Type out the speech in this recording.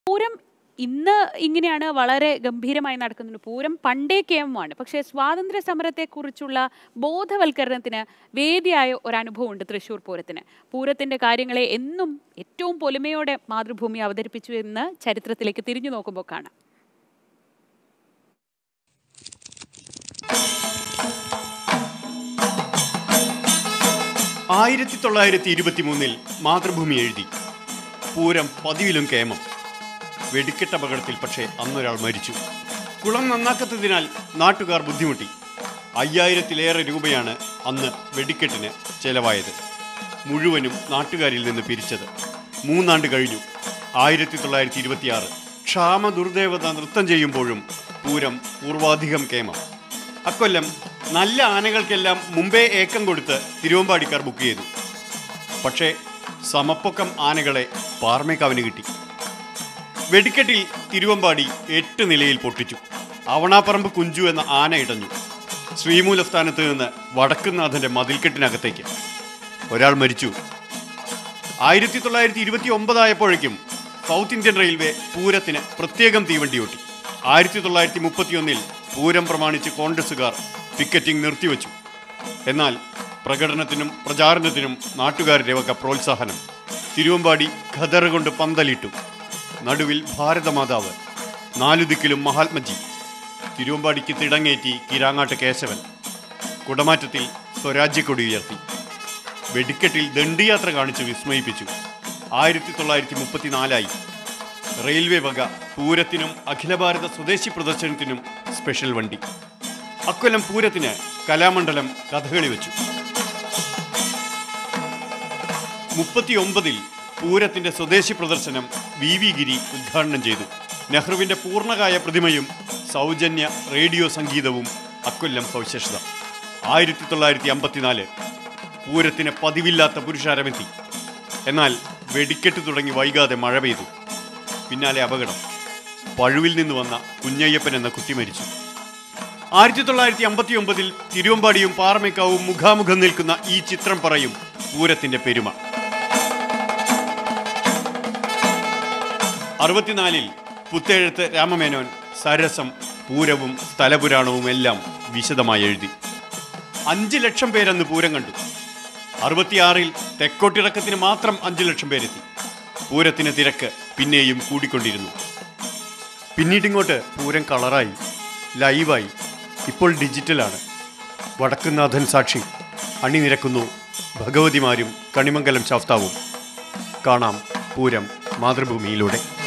പൂരം ഇന്ന് ഇങ്ങനെയാണ് വളരെ ഗംഭീരമായി നടക്കുന്നുണ്ട് പൂരം പണ്ടേ കേമമാണ് പക്ഷേ സ്വാതന്ത്ര്യ സമരത്തെക്കുറിച്ചുള്ള ബോധവൽക്കരണത്തിന് വേദിയായ ഒരനുഭവമുണ്ട് തൃശ്ശൂർ പൂരത്തിന് പൂരത്തിൻ്റെ കാര്യങ്ങളെ എന്നും ഏറ്റവും പൊലിമയോടെ മാതൃഭൂമി അവതരിപ്പിച്ചു എന്ന് ചരിത്രത്തിലേക്ക് തിരിഞ്ഞു നോക്കുമ്പോൾ കാണാം ആയിരത്തി തൊള്ളായിരത്തി ഇരുപത്തി മൂന്നിൽ മാതൃഭൂമി എഴുതി പൂരം പതിവിലും കേമം വെടിക്കെട്ട് അപകടത്തിൽ പക്ഷേ അന്നൊരാൾ മരിച്ചു കുളം നന്നാക്കത്തതിനാൽ നാട്ടുകാർ ബുദ്ധിമുട്ടി അയ്യായിരത്തിലേറെ രൂപയാണ് അന്ന് വെടിക്കെട്ടിന് ചെലവായത് മുഴുവനും നാട്ടുകാരിൽ നിന്ന് പിരിച്ചത് മൂന്നാണ്ട് കഴിഞ്ഞു ആയിരത്തി തൊള്ളായിരത്തി ഇരുപത്തിയാറ് ക്ഷാമ ദുർദേവത നൃത്തം ചെയ്യുമ്പോഴും പൂരം പൂർവാധികം കേമം അക്കൊല്ലം നല്ല ആനകൾക്കെല്ലാം മുമ്പേ ഏക്കം കൊടുത്ത് തിരുവമ്പാടിക്കാർ ബുക്ക് ചെയ്തു പക്ഷേ സമപ്പൊക്കം ആനകളെ പാർമേക്കാവിന് കിട്ടി വെടിക്കെട്ടിൽ തിരുവമ്പാടി എട്ട് നിലയിൽ പൊട്ടിച്ചു അവണാപ്പറമ്പ് കുഞ്ചു എന്ന ആന ഇടഞ്ഞു ശ്രീമൂലസ്ഥാനത്ത് നിന്ന് വടക്കുന്നാഥന്റെ മതിൽക്കെട്ടിനകത്തേക്ക് ഒരാൾ മരിച്ചു ആയിരത്തി തൊള്ളായിരത്തി ഇരുപത്തി ഒമ്പതായപ്പോഴേക്കും സൗത്ത് ഇന്ത്യൻ റെയിൽവേ പൂരത്തിന് പ്രത്യേകം തീവണ്ടി ഓട്ടി ആയിരത്തി തൊള്ളായിരത്തി മുപ്പത്തിയൊന്നിൽ പൂരം പ്രമാണിച്ച് കോൺഗ്രസുകാർ ടിക്കറ്റിംഗ് നിർത്തിവെച്ചു എന്നാൽ പ്രകടനത്തിനും പ്രചാരണത്തിനും നാട്ടുകാരുടെ വക പ്രോത്സാഹനം തിരുവമ്പാടി ഖദർ കൊണ്ട് പന്തലിട്ടു നടുവിൽ ഭാരതമാതാവ് നാലു ദിക്കിലും മഹാത്മജി തിരുവമ്പാടിക്ക് തിടങ്ങേറ്റി കിരാങ്ങാട്ട് കേശവൻ കുടമാറ്റത്തിൽ സ്വരാജ്യക്കൊടി ഉയർത്തി വെടിക്കെട്ടിൽ ദണ്ഡിയാത്ര കാണിച്ച് വിസ്മയിപ്പിച്ചു ആയിരത്തി തൊള്ളായിരത്തി മുപ്പത്തിനാലായി റെയിൽവേ വക പൂരത്തിനും അഖില ഭാരത സ്വദേശി പ്രദർശനത്തിനും സ്പെഷ്യൽ വണ്ടി അക്കൊല്ലം പൂരത്തിന് കലാമണ്ഡലം കഥകളി വെച്ചു മുപ്പത്തിയൊമ്പതിൽ പൂരത്തിന്റെ സ്വദേശി പ്രദർശനം വി വി ഗിരി ഉദ്ഘാടനം ചെയ്തു നെഹ്റുവിന്റെ പൂർണ്ണകായ പ്രതിമയും സൗജന്യ റേഡിയോ സംഗീതവും അക്കൊല്ലം സവിശേഷത ആയിരത്തി തൊള്ളായിരത്തി അമ്പത്തിനാല് പൂരത്തിന് പതിവില്ലാത്ത പുരുഷാരമെത്തി എന്നാൽ വെടിക്കെട്ട് തുടങ്ങി വൈകാതെ മഴ പെയ്തു പിന്നാലെ അപകടം പഴുവിൽ നിന്ന് വന്ന കുഞ്ഞയ്യപ്പൻ എന്ന കുട്ടി മരിച്ചു ആയിരത്തി തൊള്ളായിരത്തി അമ്പത്തി ഒമ്പതിൽ തിരുവമ്പാടിയും പാറമേക്കാവും മുഖാമുഖം നിൽക്കുന്ന ഈ ചിത്രം പറയും പൂരത്തിന്റെ പെരുമ അറുപത്തിനാലിൽ പുത്തേഴത്ത് രാമമേനോൻ സരസം പൂരവും സ്ഥലപുരാണവും എല്ലാം വിശദമായി എഴുതി അഞ്ച് ലക്ഷം പേരന്ന് പൂരം കണ്ടു അറുപത്തിയാറിൽ തെക്കോട്ടിറക്കത്തിന് മാത്രം അഞ്ചു ലക്ഷം പേരെത്തി പൂരത്തിന് തിരക്ക് പിന്നെയും കൂടിക്കൊണ്ടിരുന്നു പിന്നീടിങ്ങോട്ട് പൂരം കളറായി ലൈവായി ഇപ്പോൾ ഡിജിറ്റലാണ് വടക്കുന്നാഥൻ സാക്ഷി അണിനിരക്കുന്നു ഭഗവതിമാരും കണിമംഗലം ശാസ്താവും കാണാം പൂരം മാതൃഭൂമിയിലൂടെ